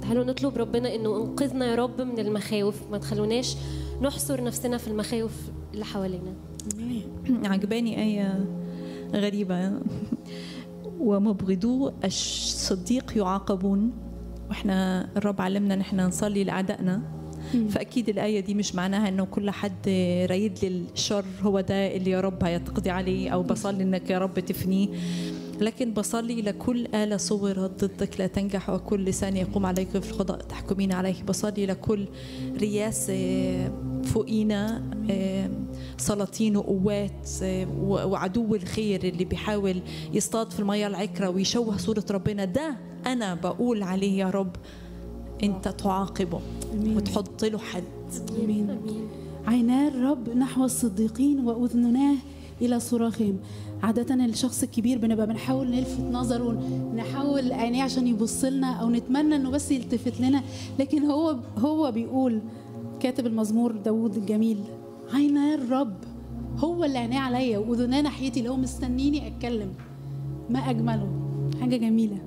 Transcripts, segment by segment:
تعالوا نطلب ربنا انه انقذنا يا رب من المخاوف ما تخلوناش نحصر نفسنا في المخاوف اللي حوالينا عجباني آية غريبة ومبغضو الصديق يعاقبون واحنا الرب علمنا ان احنا نصلي لاعدائنا فاكيد الايه دي مش معناها انه كل حد رايد لي الشر هو ده اللي يا رب هيتقضي عليه او بصلي انك يا رب تفنيه لكن بصلي لكل آلة صورت ضدك لا تنجح وكل لسان يقوم عليك في القضاء تحكمين عليه بصلي لكل رياسة فوقينا آه، سلاطين وقوات آه، و- وعدو الخير اللي بيحاول يصطاد في المياه العكرة ويشوه صورة ربنا ده أنا بقول عليه يا رب أنت تعاقبه أمين. وتحط له حد امين امين عينا الرب نحو الصديقين واذنناه الى صراخهم عادة الشخص الكبير بنبقى بنحاول نلفت نظره نحاول عينيه عشان يبص لنا او نتمنى انه بس يلتفت لنا لكن هو هو بيقول كاتب المزمور داوود الجميل عينا الرب هو اللي عينيه عليا واذناه ناحيتي اللي هو مستنيني اتكلم ما اجمله حاجه جميله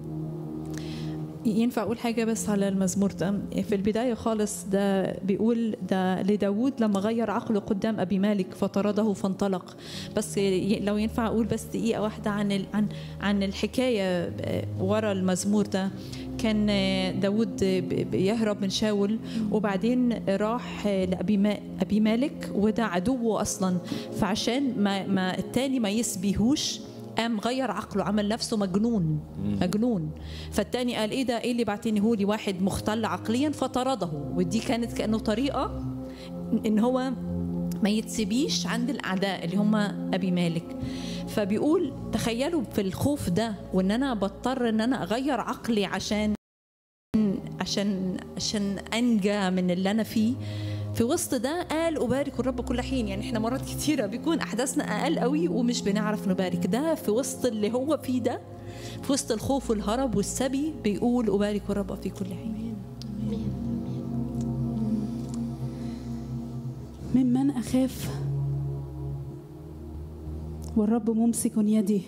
ينفع اقول حاجه بس على المزمور ده في البدايه خالص ده بيقول ده لداود لما غير عقله قدام ابي مالك فطرده فانطلق بس ي- لو ينفع اقول بس دقيقه واحده عن ال- عن عن الحكايه ورا المزمور ده كان داود بيهرب من شاول وبعدين راح لأبي ما أبي مالك وده عدوه أصلا فعشان ما, ما التاني ما يسبيهوش قام غير عقله عمل نفسه مجنون مجنون فالتاني قال ايه ده ايه اللي بعتني هو لي واحد مختل عقليا فطرده ودي كانت كانه طريقه ان هو ما يتسبيش عند الاعداء اللي هم ابي مالك فبيقول تخيلوا في الخوف ده وان انا بضطر ان انا اغير عقلي عشان عشان عشان انجى من اللي انا فيه في وسط ده قال أبارك الرب كل حين يعني احنا مرات كتيرة بيكون أحداثنا أقل قوي ومش بنعرف نبارك ده في وسط اللي هو فيه ده في وسط الخوف والهرب والسبي بيقول أبارك الرب في كل حين ممن أخاف والرب ممسك يدي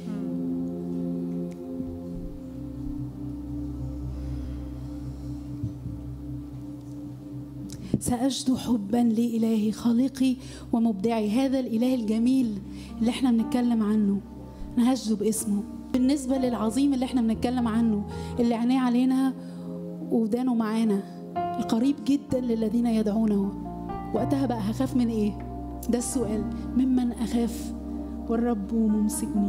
سأجد حبا لإلهي خالقي ومبدعي هذا الإله الجميل اللي احنا بنتكلم عنه أنا هسجد باسمه بالنسبة للعظيم اللي احنا بنتكلم عنه اللي عينيه علينا ودانه معانا القريب جدا للذين يدعونه وقتها بقى هخاف من ايه ده السؤال ممن اخاف والرب ممسكني